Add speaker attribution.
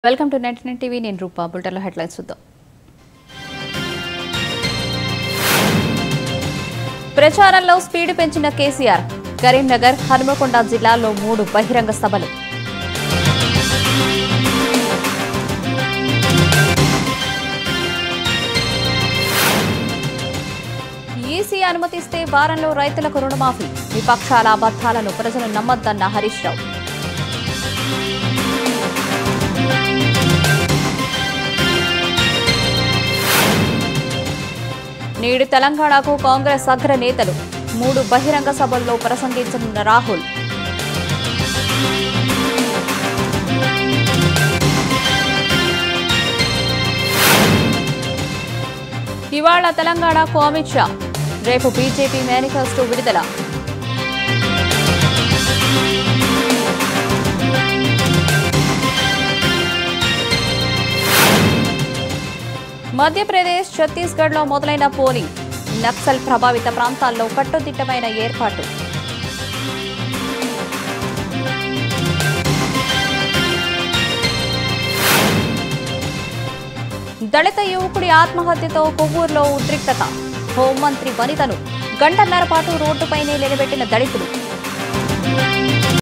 Speaker 1: welcome to ninety nine TV నేను Rupa బుల్టన్లో headlines చూద్దాం ప్రచారంలో స్పీడ్ పెంచిన కేసీఆర్ కరీంనగర్ హనుమకొండ జిల్లాలో మూడు బహిరంగ సభలు ఈసీ అనుమతిస్తే వారంలో రైతులకు రుణమాఫీ విపక్షాల అబద్ధాలను ప్రజలు నమ్మొద్దన్న హరీష్ రావు నేడు తెలంగాణకు కాంగ్రెస్ అగ్ర నేతలు మూడు బహిరంగ సభల్లో ప్రసంగించనున్న రాహుల్ ఇవాళ తెలంగాణకు అమిత్ షా రేపు బీజేపీ మేనిఫెస్టో విడుదల మధ్యప్రదేశ్ ఛత్తీస్గఢ్లో మొదలైన పోలింగ్ నక్సల్ ప్రభావిత ప్రాంతాల్లో కట్టుదిట్టమైన ఏర్పాటు దళిత యువకుడి ఆత్మహత్యతో కొవ్వూరులో ఉద్రిక్తత హోంమంత్రి వనితను గంటన్నర పాటు రోడ్డుపైనే నిలబెట్టిన దళితులు